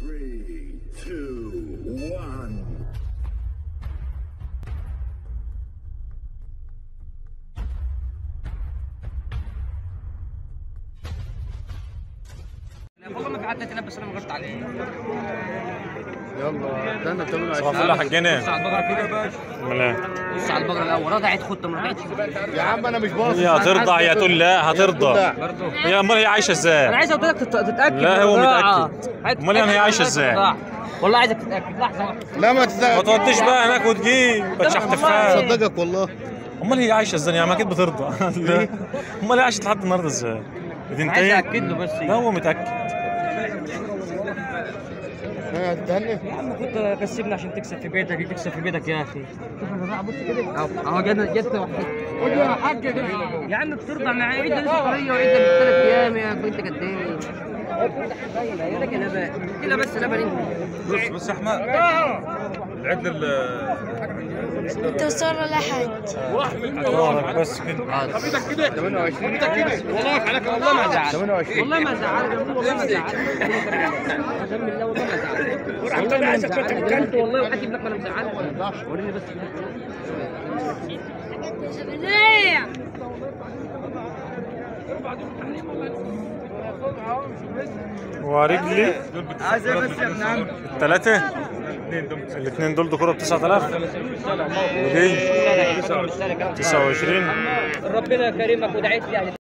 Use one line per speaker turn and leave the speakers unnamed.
Three, two, one.
والله ما قعدت اتنبس انا ما غرت عليه
يلا ده انا 28
صباح الفل يا حجنا
بص على البقره كده يا باشا
امال ايه
بص على البقره الاول رضعت خد ما رضعتش
يا عم انا مش باصص
هي هترضع هي تقول لا هترضع
برضه
هي امال هي عايشه
انا
ازاي
عايز اقول لك تت- تتاكد
لا،
من
هو
الرضاعة.
متأكد.
عايز
أمال يعني هي
تتأكد
عايشة
من
إزاي؟
الرضاعة. والله عايزك تتاكد لحظه واحده
لا ما
ما
تزعل
توديش بقى هناك وتجيب ما تشحتفهاش
صدقك والله
امال هي عايشه ازاي يعني ما اكيد بترضع لا. امال هي عايشه لحد النهارده ازاي
انا عايز
بتنتهي
اتاكد له بس
لا هو متاكد
ها هتهنى
يا عم كنت كسبني عشان تكسب في بيتك تكسب في بيتك يا اخي شوف الرضاعه بص كده اهو اهو جت جت واحده يا حاج يا عم بترضع معايا عده لسه طريه وعده من ثلاث ايام يا بنت قد ايه يا لك يا لبن كده بس لبن انت
بص يا احمد العدل
توصل لحد
دورك بس كده
28
والله عليك والله ما زعل
28
والله ما زعل والله ما زعل قسم بالله والله ما زعل والله ما زعل انت والله وحكي ابنك ما انا مزعل وريني بس
ورجلي
عايز بس يا ابن عم
الثلاثه الاثنين دول دكوره ب 9000 ودي 29
ربنا كريمك ودعيت لي يعني